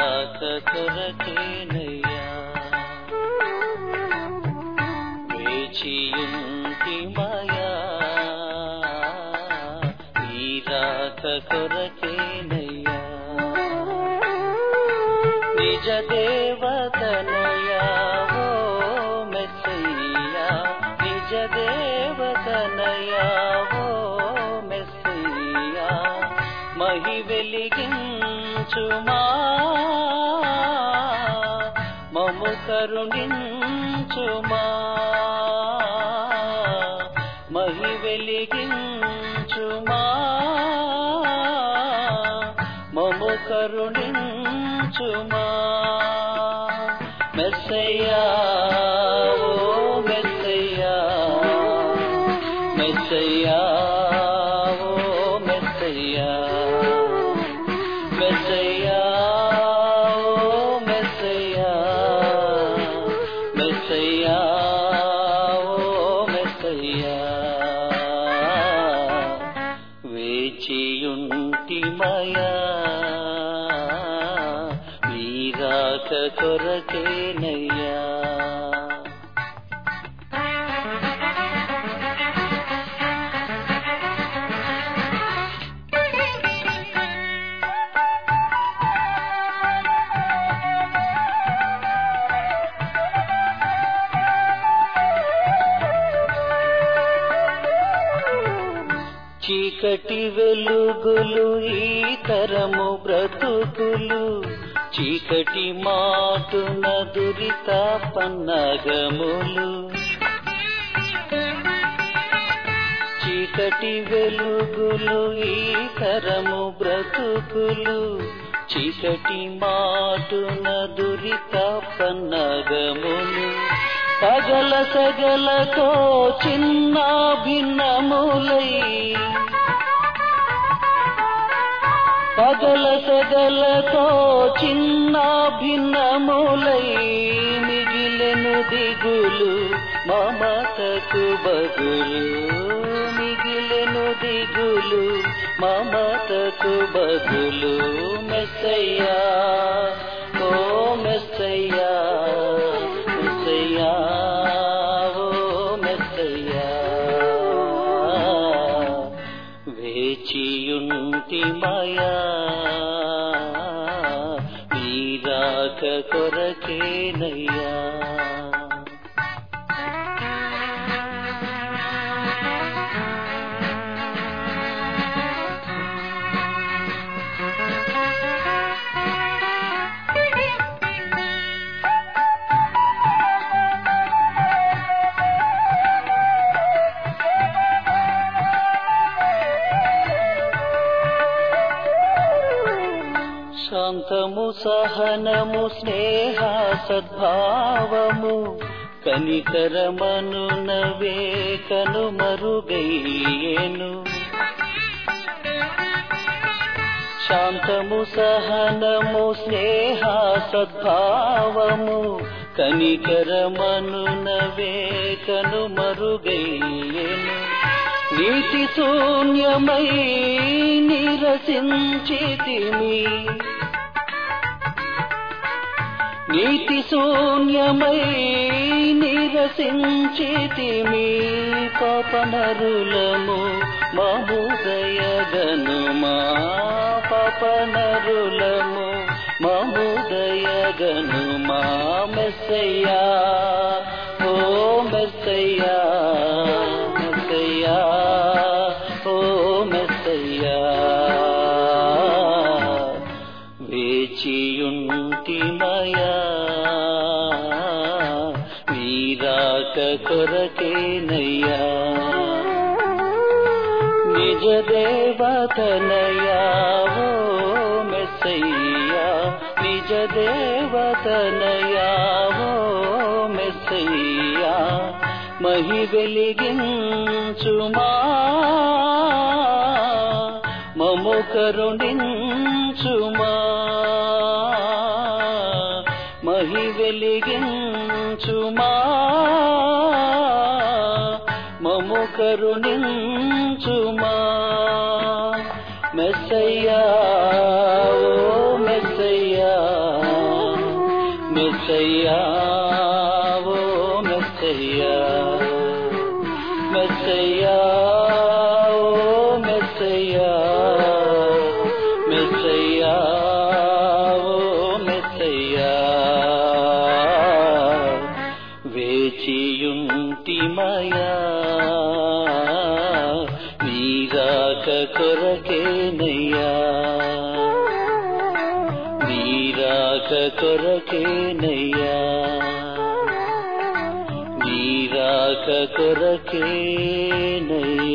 రాక కొరకేనయ్యా వేచియుంటి మాయా నీ రాక కొరకేనయ్యా నిజ దేవతనయా ఓ మెస్సయ్యా నిజ దేవతనయా ఓ మెస్సయ్యా మహి వెలిగించుమా మము కరుణించుమా మహి వెలిగించుమా మము కరుణించుమా మెస్సయ్యా ఓ మెస్సయ్యా మెస్సయ్యా ఓ మెస్సయ్యా మెస్సయ్యా ఓ మెస్సయ్యా మెస్సయ్యా ఓ మెస్సయ్యా వేచియుంటిమయా వీరాక కొరకేనయ్యా చీకటి వెలుగులు ఈ తరము బ్రతుకులు చీకటి మాటున దురిత పన్నగములు చీకటి వెలుగులు ఈ తరము బ్రతుకులు చీకటి మాటున దురిత పన్నగములు పగల సగలతో చిన్న భిన్నములై పగల సగలతో చిన్న భిన్నములై మిగిలెను దిగులు మమతకు బగులు మిగిలెను దిగులు మమతకు బగులు మెస్సయ్యా ఓ మెస్సయ్యా మెస్సయ్యా ఓ మెస్సయ్యా వేచియుంటి మాయా వీరాక కొరకేనయ్యా శాంతము సహనము స్నేహ సద్భావము కనికరమను నవే కను మరుగయ్యేను శాంతము సహనము స్నేహ సద్భావము కనికరమను నవే కను మరుగయ్యేను నీతి శూన్యమై నిరసించితిమి నీతి శూన్యమై నిరసించితిమి పాపనరులము మహోదయగనుమా పాపనరులము మహోదయగనుమా మెస్సయ్యా ఓ మెస్సయ్యా మెస్సయ్యా ఓ మెస్సయ్యా వేచియుంటిమయా వీరాక కొరకేనయ్యా నిజ దేవతనయా ఓ మెస్సయ్యా నిజ దేవతనయా ఓ మెస్సయ్యా మహి వెలిగించుమా మము కరుణించుమా మహి వెలిగించుమా మము కరుణించుమా మెస్సయ్యా ఓ మెస్సయ్యా మెస్సయ్యా ఓ మెస్సయ్యా మెస్సయ్యా ఓ మెస్సయ్యా మెస్సయ్యా ఓ మెస్సయ్యా వేచియుంటిమయా నీరాక కొరకేనయ్యా నీరాక కొరకేనయ్యా నీరాక కొరకేనయ్యా